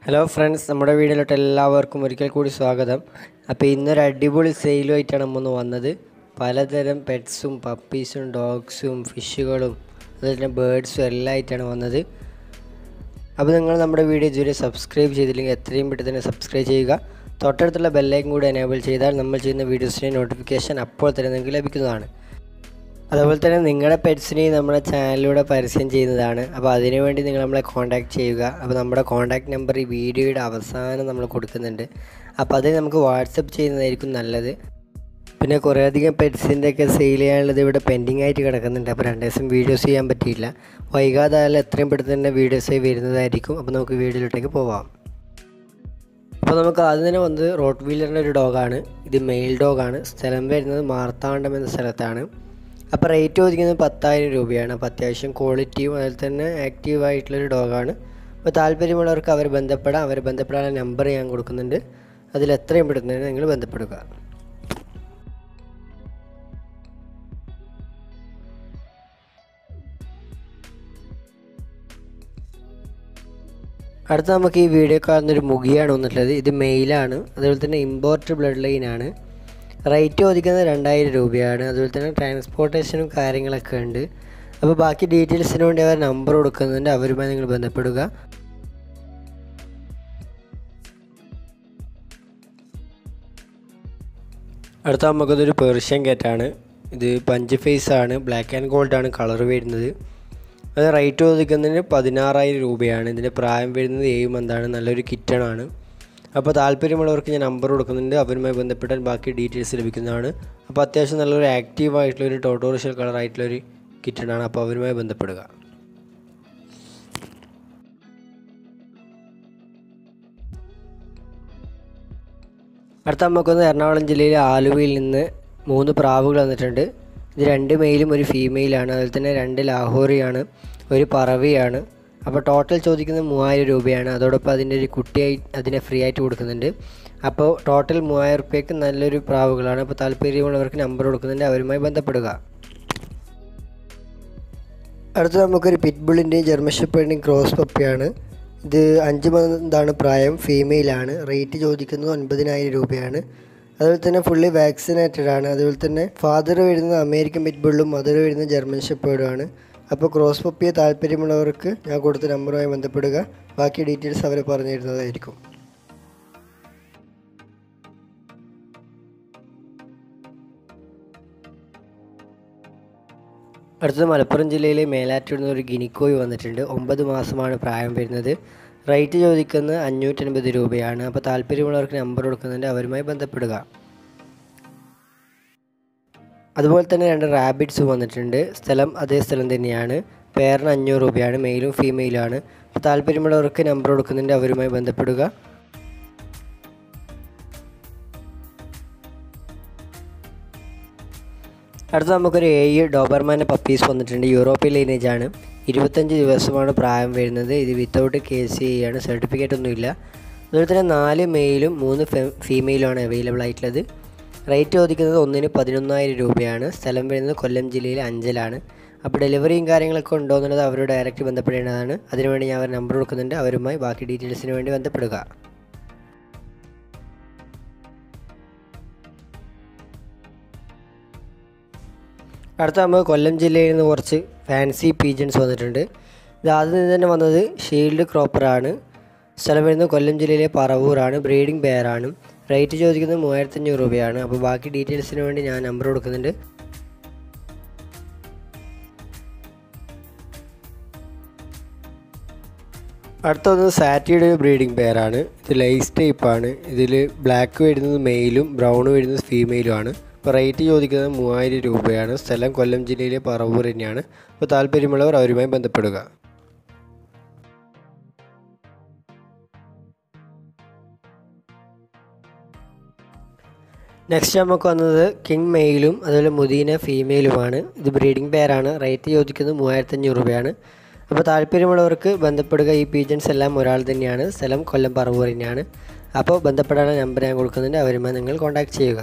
hello friends നമ്മുടെ വീഡിയോയിലോട്ട് എല്ലാവർക്കും ഒരിക്കൽ കൂടി സ്വാഗതം അപ്പോൾ ഇന്നൊരു അടിപൊളി സെയിലുമായിട്ടാണ് നമ്മൾ വന്നത് പലതരം പെറ്റ്സും പപ്പീസും ഡോഗ്സും ഫിഷുകളും അതുപോലെ തന്നെ ബേഡ്സും എല്ലാം ആയിട്ടാണ് വന്നത് അപ്പോൾ നിങ്ങൾ നമ്മുടെ വീഡിയോ ഇതുവരെ സബ്സ്ക്രൈബ് ചെയ്തില്ലെങ്കിൽ എത്രയും പെട്ടെന്ന് തന്നെ സബ്സ്ക്രൈബ് ചെയ്യുക തൊട്ടടുത്തുള്ള ബെല്ലൈക്കൻ കൂടി എനേബിൾ ചെയ്താൽ നമ്മൾ ചെയ്യുന്ന വീഡിയോസിൻ്റെ നോട്ടിഫിക്കേഷൻ അപ്പോൾ തന്നെ നിങ്ങൾക്ക് ലഭിക്കുന്നതാണ് അതുപോലെ തന്നെ നിങ്ങളുടെ പെറ്റ്സിനെയും നമ്മുടെ ചാനലിലൂടെ പരസ്യം ചെയ്യുന്നതാണ് അപ്പോൾ അതിനുവേണ്ടി നിങ്ങൾ നമ്മളെ കോൺടാക്റ്റ് ചെയ്യുക അപ്പോൾ നമ്മുടെ കോൺടാക്റ്റ് നമ്പർ ഈ വീഡിയോയുടെ അവസാനം നമ്മൾ കൊടുക്കുന്നുണ്ട് അപ്പോൾ അത് നമുക്ക് വാട്സപ്പ് ചെയ്യുന്നതായിരിക്കും നല്ലത് പിന്നെ കുറേയധികം പെറ്റ്സിൻ്റെയൊക്കെ സെയിൽ ചെയ്യാനുള്ളത് ഇവിടെ പെൻഡിങ് ആയിട്ട് കിടക്കുന്നുണ്ട് അപ്പോൾ രണ്ട് ദിവസം വീഡിയോസ് ചെയ്യാൻ പറ്റിയില്ല വൈകാതെ ആയാലും എത്രയും പെട്ടെന്ന് തന്നെ വീഡിയോസ് വരുന്നതായിരിക്കും അപ്പോൾ നമുക്ക് വീഡിയോയിലോട്ടേക്ക് പോവാം അപ്പോൾ നമുക്ക് ആദ്യം തന്നെ വന്നത് റോട്ട് വീലറിൻ്റെ ഒരു ഡോഗാണ് ഇത് മെയിൽ ഡോഗാണ് സ്ഥലം വരുന്നത് മാർത്താണ്ഡം എന്ന സ്ഥലത്താണ് അപ്പോൾ റേറ്റ് ചോദിക്കുന്നത് പത്തായിരം രൂപയാണ് അപ്പോൾ അത്യാവശ്യം ക്വാളിറ്റിയും അതുപോലെ തന്നെ ആക്റ്റീവ് ആയിട്ടുള്ളൊരു ഡോഗാണ് അപ്പോൾ താല്പര്യമുള്ളവർക്ക് അവർ ബന്ധപ്പെടാം അവർ ബന്ധപ്പെടാനുള്ള നമ്പർ ഞാൻ കൊടുക്കുന്നുണ്ട് അതിൽ എത്രയും പെട്ടെന്ന് തന്നെ നിങ്ങൾ ബന്ധപ്പെടുക അടുത്ത നമുക്ക് ഈ വീഡിയോ കാണുന്നൊരു മുഖിയാണ് വന്നിട്ടുള്ളത് ഇത് മെയിലാണ് അതുപോലെ തന്നെ ഇമ്പോർട്ട് ബ്ലഡ് ലൈനാണ് റേറ്റ് ചോദിക്കുന്നത് രണ്ടായിരം രൂപയാണ് അതുപോലെ തന്നെ ട്രാൻസ്പോർട്ടേഷനും കാര്യങ്ങളൊക്കെ ഉണ്ട് അപ്പോൾ ബാക്കി ഡീറ്റെയിൽസിന് വേണ്ടി അവർ നമ്പർ കൊടുക്കുന്നുണ്ട് അവരുമായി നിങ്ങൾ ബന്ധപ്പെടുക അടുത്ത നമുക്കതൊരു പേർഷ്യൻ കാറ്റാണ് ഇത് പഞ്ച് ഫേസ് ആണ് ബ്ലാക്ക് ആൻഡ് ഗോൾഡ് ആണ് കളർ വരുന്നത് അത് റേറ്റ് ചോദിക്കുന്നതിന് പതിനാറായിരം രൂപയാണ് ഇതിൻ്റെ പ്രായം വരുന്നത് ഏഴ് മന്താണ് നല്ലൊരു കിറ്റണാണ് അപ്പോൾ താല്പര്യമുള്ളവർക്ക് ഞാൻ നമ്പർ കൊടുക്കുന്നുണ്ട് അവരുമായി ബന്ധപ്പെട്ടാൽ ബാക്കി ഡീറ്റെയിൽസ് ലഭിക്കുന്നതാണ് അപ്പോൾ അത്യാവശ്യം നല്ലൊരു ആക്റ്റീവ് ആയിട്ടുള്ളൊരു ടോട്ടോറിഷ്യൽ കളർ ആയിട്ടുള്ളൊരു കിറ്റണാണ് അപ്പോൾ അവരുമായി ബന്ധപ്പെടുക അടുത്ത നമുക്കൊന്ന് എറണാകുളം ജില്ലയിലെ ആലുവയിൽ നിന്ന് മൂന്ന് പ്രാവുകൾ വന്നിട്ടുണ്ട് ഇത് രണ്ട് മെയിലും ഒരു ഫീമെയിലാണ് അതുപോലെ തന്നെ രണ്ട് ലാഹോറിയാണ് ഒരു പറവയാണ് അപ്പോൾ ടോട്ടൽ ചോദിക്കുന്നത് മൂവായിരം രൂപയാണ് അതോടൊപ്പം അതിൻ്റെ ഒരു കുട്ടിയായി അതിനെ ഫ്രീ ആയിട്ട് കൊടുക്കുന്നുണ്ട് അപ്പോൾ ടോട്ടൽ മൂവായിരം റുപ്യക്ക് നല്ലൊരു പ്രാവുകളാണ് അപ്പോൾ താല്പര്യമുള്ളവർക്ക് നമ്പർ കൊടുക്കുന്നുണ്ട് അവരുമായി ബന്ധപ്പെടുക അടുത്ത നമുക്കൊരു പിറ്റ്ബുള്ളിൻ്റെയും ജർമ്മൻ ഷെപ്പേർഡിൻ്റെയും ക്രോസ് പപ്പിയാണ് ഇത് അഞ്ച് മന്താണ് പ്രായം ഫീമെയിലാണ് റേറ്റ് ചോദിക്കുന്നത് ഒൻപതിനായിരം രൂപയാണ് അതുപോലെ തന്നെ ഫുള്ളി വാക്സിനേറ്റഡ് ആണ് അതുപോലെ തന്നെ ഫാദർ വരുന്നത് അമേരിക്കൻ പിറ്റ്ബുള്ളും മദർ വരുന്നത് ജർമ്മൻ ഷെപ്പേർഡും ആണ് അപ്പോൾ ക്രോസ് പപ്പിയെ താല്പര്യമുള്ളവർക്ക് ഞാൻ കൊടുത്ത നമ്പറുമായി ബന്ധപ്പെടുക ബാക്കി ഡീറ്റെയിൽസ് അവർ പറഞ്ഞു തരുന്നതായിരിക്കും അടുത്തത് മലപ്പുറം ജില്ലയിലെ മേലാറ്റൂർ ഒരു ഗിനിക്കോയി വന്നിട്ടുണ്ട് ഒമ്പത് മാസമാണ് പ്രായം വരുന്നത് റേറ്റ് ചോദിക്കുന്നത് അഞ്ഞൂറ്റൻപത് രൂപയാണ് അപ്പോൾ താല്പര്യമുള്ളവർക്ക് നമ്പർ കൊടുക്കുന്നുണ്ട് അവരുമായി ബന്ധപ്പെടുക അതുപോലെ തന്നെ രണ്ട് റാബിറ്റ്സ് വന്നിട്ടുണ്ട് സ്ഥലം അതേ സ്ഥലം തന്നെയാണ് പേരിന് അഞ്ഞൂറ് രൂപയാണ് മെയിലും ഫീമെയിലുമാണ് അപ്പോൾ താല്പര്യമുള്ളവർക്ക് നമ്പർ കൊടുക്കുന്നുണ്ട് അവരുമായി ബന്ധപ്പെടുക അടുത്ത നമുക്കൊരു ഏഴ് ഡോബർമാൻ്റെ പപ്പീസ് വന്നിട്ടുണ്ട് യൂറോപ്യൻ ലൈനേജ് ആണ് ഇരുപത്തഞ്ച് ദിവസമാണ് പ്രായം വരുന്നത് ഇത് വിത്തൗട്ട് കെ സി ആണ് സർട്ടിഫിക്കറ്റ് ഒന്നുമില്ല അതുപോലെ തന്നെ നാല് മെയിലും മൂന്ന് ഫീമെയിലുമാണ് അവൈലബിൾ ആയിട്ടുള്ളത് റേറ്റ് ചോദിക്കുന്നത് ഒന്നിന് പതിനൊന്നായിരം രൂപയാണ് സ്ഥലം വരുന്നത് കൊല്ലം ജില്ലയിലെ അഞ്ചലാണ് അപ്പോൾ ഡെലിവറിയും കാര്യങ്ങളൊക്കെ ഉണ്ടോ എന്നുള്ളത് അവരോട് ഡയറക്റ്റ് ബന്ധപ്പെടേണ്ടതാണ് അതിനുവേണ്ടി ഞാൻ അവർ നമ്പർ കൊടുക്കുന്നുണ്ട് അവരുമായി ബാക്കി ഡീറ്റെയിൽസിന് വേണ്ടി ബന്ധപ്പെടുക അടുത്ത നമുക്ക് കൊല്ലം ജില്ലയിൽ നിന്ന് കുറച്ച് ഫാൻസി പീജൻസ് വന്നിട്ടുണ്ട് ഇത് ആദ്യം തന്നെ വന്നത് ഷീൽഡ് ക്രോപ്പറാണ് സ്ഥലം വരുന്നത് കൊല്ലം ജില്ലയിലെ പറവൂറാണ് ബ്രീഡിംഗ് പെയറാണ് റേറ്റ് ചോദിക്കുന്നത് മൂവായിരത്തഞ്ഞൂറ് രൂപയാണ് അപ്പോൾ ബാക്കി ഡീറ്റെയിൽസിന് വേണ്ടി ഞാൻ നമ്പർ കൊടുക്കുന്നുണ്ട് അടുത്തത് സാറ്റിയുടെ ബ്രീഡിംഗ് പെയറാണ് ഇത് ലൈസ് ടൈപ്പാണ് ഇതിൽ ബ്ലാക്ക് വരുന്നത് മെയിലും ബ്രൗൺ വരുന്നത് ഫീമെയിലുമാണ് അപ്പോൾ റേറ്റ് ചോദിക്കുന്നത് മൂവായിരം രൂപയാണ് സ്ഥലം കൊല്ലം ജില്ലയിലെ പറവൂർ തന്നെയാണ് അപ്പോൾ താല്പര്യമുള്ളവർ അവരുമായി ബന്ധപ്പെടുക നെക്സ്റ്റ് നമുക്ക് വന്നത് കിങ് മെയിലും അതുപോലെ മുദീന ഫീമെയിലുമാണ് ഇത് ബ്രീഡിംഗ് പെയറാണ് റേറ്റ് ചോദിക്കുന്നത് മൂവായിരത്തഞ്ഞൂറ് രൂപയാണ് അപ്പോൾ താല്പര്യമുള്ളവർക്ക് ബന്ധപ്പെടുക ഈ പീജൻസ് എല്ലാം ഒരാൾ തന്നെയാണ് സ്ഥലം കൊല്ലം പറവൂർ തന്നെയാണ് അപ്പോൾ ബന്ധപ്പെടാനുള്ള നമ്പർ ഞാൻ കൊടുക്കുന്നുണ്ട് അവരുമായി നിങ്ങൾ കോൺടാക്ട് ചെയ്യുക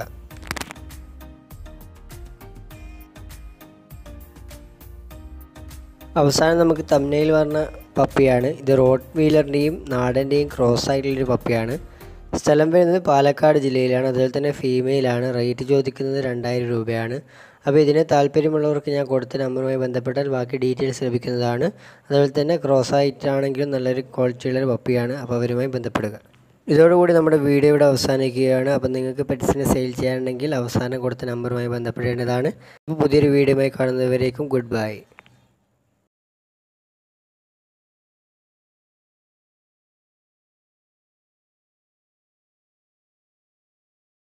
അവസാനം നമുക്ക് തമ്നയിൽ പറഞ്ഞ പപ്പിയാണ് ഇത് റോഡ് വീലറിൻ്റെയും നാടൻ്റെയും ക്രോസ് ആയിട്ടുള്ളൊരു പപ്പിയാണ് സ്ഥലം വരുന്നത് പാലക്കാട് ജില്ലയിലാണ് അതുപോലെ തന്നെ ഫീമെയിലാണ് റേറ്റ് ചോദിക്കുന്നത് രണ്ടായിരം രൂപയാണ് അപ്പോൾ ഇതിന് താല്പര്യമുള്ളവർക്ക് ഞാൻ കൊടുത്ത നമ്പറുമായി ബന്ധപ്പെട്ടാൽ ബാക്കി ഡീറ്റെയിൽസ് ലഭിക്കുന്നതാണ് അതുപോലെ തന്നെ ക്രോസ് ആയിട്ടാണെങ്കിലും നല്ലൊരു ക്വാളിറ്റിയുള്ളൊരു പപ്പിയാണ് അപ്പോൾ അവരുമായി ബന്ധപ്പെടുക ഇതോടുകൂടി നമ്മുടെ വീഡിയോ ഇവിടെ അവസാനിക്കുകയാണ് അപ്പോൾ നിങ്ങൾക്ക് പെറ്റ്സിനെ സെയിൽ ചെയ്യാനുണ്ടെങ്കിൽ അവസാനം കൊടുത്ത നമ്പറുമായി ബന്ധപ്പെടേണ്ടതാണ് അപ്പോൾ പുതിയൊരു വീഡിയോയുമായി കാണുന്നവരേക്കും ഗുഡ് ബൈ